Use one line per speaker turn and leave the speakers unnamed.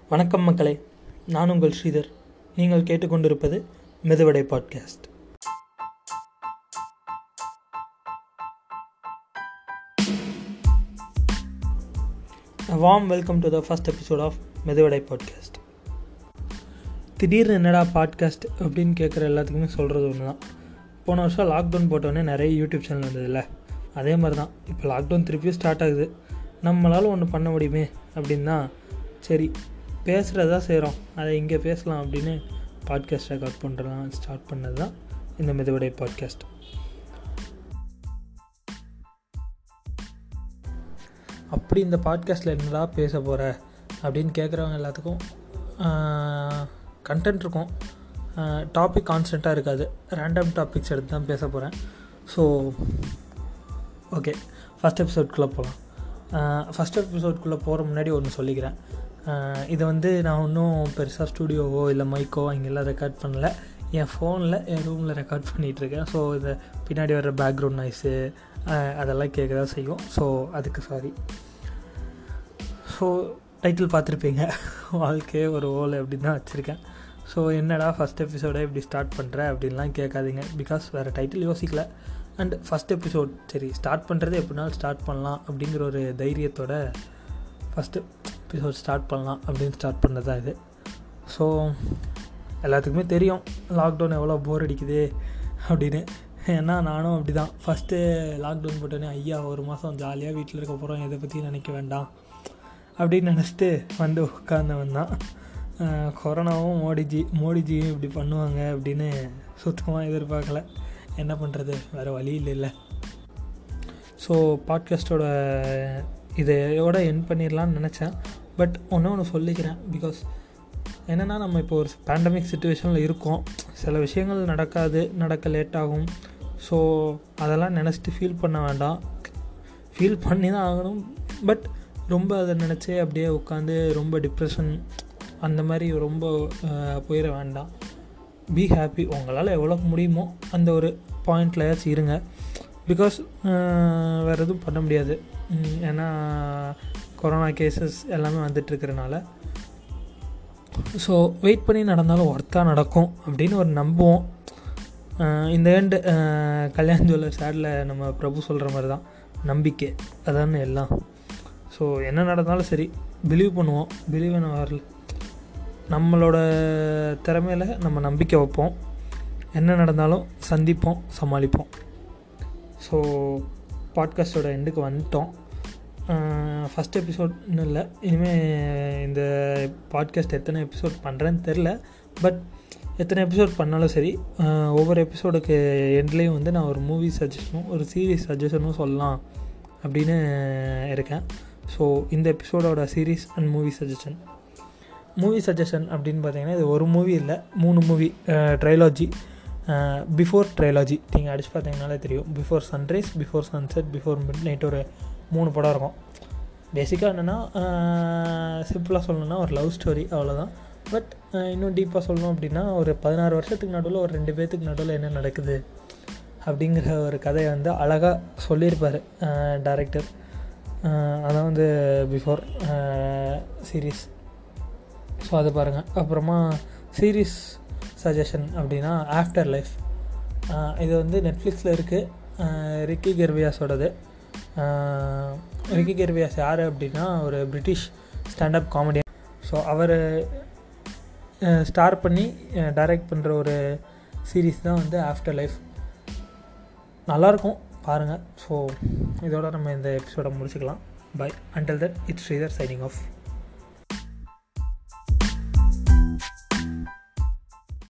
வணக்கம் மக்களே நான் உங்கள் ஸ்ரீதர் நீங்கள் கேட்டுக்கொண்டிருப்பது Meduvadai podcast warm welcome to the first episode of Meduvadai podcast திடீர்னு என்னடா பாட்காஸ்ட் அப்படின்னு கேட்குற எல்லாத்துக்குமே சொல்கிறது ஒன்று தான் போன வருஷம் லாக்டவுன் போட்டோடனே நிறைய யூடியூப் சேனல் வந்ததில்ல அதே மாதிரி தான் இப்போ லாக்டவுன் திருப்பியும் ஸ்டார்ட் ஆகுது நம்மளால் ஒன்று பண்ண முடியுமே அப்படின்னு தான் சரி பேசுகிறதா செய்கிறோம் அதை இங்கே பேசலாம் அப்படின்னு பாட்காஸ்ட் ரெக்கார்ட் பண்ணுறதான் ஸ்டார்ட் பண்ணது தான் இந்த மெதுவடை பாட்காஸ்ட் அப்படி இந்த பாட்காஸ்ட்டில் என்னடா பேச போகிற அப்படின்னு கேட்குறவங்க எல்லாத்துக்கும் கண்டென்ட் இருக்கும் டாபிக் கான்ஸ்டண்ட்டாக இருக்காது ரேண்டம் டாபிக்ஸ் எடுத்து தான் பேச போகிறேன் ஸோ ஓகே ஃபஸ்ட் எபிசோட்குள்ளே போகலாம் ஃபஸ்ட் எபிசோட்குள்ளே போகிற முன்னாடி ஒன்று சொல்லிக்கிறேன் இதை வந்து நான் ஒன்றும் பெருசாக ஸ்டூடியோவோ இல்லை மைக்கோ இங்கெல்லாம் ரெக்கார்ட் பண்ணல என் ஃபோனில் என் ரூமில் ரெக்கார்ட் பண்ணிகிட்ருக்கேன் ஸோ இதை பின்னாடி வர பேக்ரவுண்ட் நாய்ஸு அதெல்லாம் கேட்க தான் செய்யும் ஸோ அதுக்கு சாரி ஸோ டைட்டில் பார்த்துருப்பீங்க வாழ்க்கையே ஒரு ஓலை அப்படின்னு தான் வச்சுருக்கேன் ஸோ என்னடா ஃபஸ்ட் எபிசோடை இப்படி ஸ்டார்ட் பண்ணுற அப்படின்லாம் கேட்காதீங்க பிகாஸ் வேறு டைட்டில் யோசிக்கல அண்ட் ஃபஸ்ட் எபிசோட் சரி ஸ்டார்ட் பண்ணுறது எப்படினாலும் ஸ்டார்ட் பண்ணலாம் அப்படிங்கிற ஒரு தைரியத்தோட ஃபஸ்ட்டு எபிசோட் ஸ்டார்ட் பண்ணலாம் அப்படின்னு ஸ்டார்ட் பண்ணது தான் இது ஸோ எல்லாத்துக்குமே தெரியும் லாக்டவுன் எவ்வளோ போர் அடிக்குது அப்படின்னு ஏன்னா நானும் அப்படி தான் ஃபஸ்ட்டு லாக்டவுன் போட்டோன்னே ஐயா ஒரு மாதம் ஜாலியாக வீட்டில் இருக்க போகிறோம் எதை பற்றி நினைக்க வேண்டாம் அப்படின்னு நினச்சிட்டு வந்து உட்காந்தவன் தான் கொரோனாவும் மோடிஜி மோடிஜியும் இப்படி பண்ணுவாங்க அப்படின்னு சுத்தமாக எதிர்பார்க்கல என்ன பண்ணுறது வேறு வழி இல்லை இல்லை ஸோ பாட்காஸ்ட்டோட இதையோட என் பண்ணிடலான்னு நினச்சேன் பட் ஒன்று ஒன்று சொல்லிக்கிறேன் பிகாஸ் என்னென்னா நம்ம இப்போ ஒரு பேண்டமிக் சுச்சுவேஷனில் இருக்கோம் சில விஷயங்கள் நடக்காது நடக்க லேட் ஆகும் ஸோ அதெல்லாம் நினச்சிட்டு ஃபீல் பண்ண வேண்டாம் ஃபீல் பண்ணி தான் ஆகணும் பட் ரொம்ப அதை நினச்சே அப்படியே உட்காந்து ரொம்ப டிப்ரெஷன் அந்த மாதிரி ரொம்ப போயிட வேண்டாம் பி ஹாப்பி உங்களால் எவ்வளோக்கு முடியுமோ அந்த ஒரு பாயிண்ட்லையாச்சும் இருங்க பிகாஸ் வேறு எதுவும் பண்ண முடியாது ஏன்னா கொரோனா கேசஸ் எல்லாமே வந்துட்டுருக்கிறனால ஸோ வெயிட் பண்ணி நடந்தாலும் ஒர்த்தாக நடக்கும் அப்படின்னு ஒரு நம்புவோம் இந்த ஏண்டு கல்யாண் ஜுவல்லர்ஸ் ஆடில் நம்ம பிரபு சொல்கிற மாதிரி தான் நம்பிக்கை அதான எல்லாம் ஸோ என்ன நடந்தாலும் சரி பிலீவ் பண்ணுவோம் பிலீவ் என்ன வரல நம்மளோட திறமையில் நம்ம நம்பிக்கை வைப்போம் என்ன நடந்தாலும் சந்திப்போம் சமாளிப்போம் ஸோ பாட்காஸ்டோட எண்டுக்கு வந்துட்டோம் ஃபஸ்ட் எபிசோட்னு இல்லை இனிமேல் இந்த பாட்காஸ்ட் எத்தனை எபிசோட் பண்ணுறேன்னு தெரில பட் எத்தனை எபிசோட் பண்ணாலும் சரி ஒவ்வொரு எபிசோடுக்கு எண்ட்லேயும் வந்து நான் ஒரு மூவி சஜஷனும் ஒரு சீரீஸ் சஜஷனும் சொல்லலாம் அப்படின்னு இருக்கேன் ஸோ இந்த எபிசோடோட series and movie suggestion movie suggestion அப்படின்னு பார்த்தீங்கன்னா இது ஒரு மூவி இல்லை மூணு மூவி ட்ரைலாஜி பிஃபோர் ட்ரைலாஜி நீங்கள் அடிச்சு பார்த்தீங்கனாலே தெரியும் before sunrise before sunset before midnight ஒரு மூணு படம் இருக்கும் பேசிக்காக என்னென்னா சிம்பிளாக சொல்லணுன்னா ஒரு லவ் ஸ்டோரி அவ்வளோதான் பட் இன்னும் டீப்பாக சொல்லணும் அப்படின்னா ஒரு பதினாறு வருஷத்துக்கு நடுவில் ஒரு ரெண்டு பேர்த்துக்கு நடுவில் என்ன நடக்குது அப்படிங்கிற ஒரு கதையை வந்து அழகாக சொல்லியிருப்பார் டேரக்டர் அதான் வந்து பிஃபோர் சீரீஸ் ஸோ அது பாருங்கள் அப்புறமா சீரீஸ் சஜஷன் அப்படின்னா ஆஃப்டர் லைஃப் இது வந்து நெட்ஃப்ளிக்ஸில் இருக்குது ரிக்கி கெர்வியாஸோடது ரிக்கி கெர்வியாஸ் யார் அப்படின்னா ஒரு பிரிட்டிஷ் ஸ்டாண்டப் காமெடியன் ஸோ அவர் ஸ்டார் பண்ணி டைரக்ட் பண்ணுற ஒரு சீரீஸ் தான் வந்து ஆஃப்டர் லைஃப் நல்லாயிருக்கும் பாருங்கள் ஸோ இதோட நம்ம இந்த எபிசோடை முடிச்சுக்கலாம் bye until that it's Sridhar signing of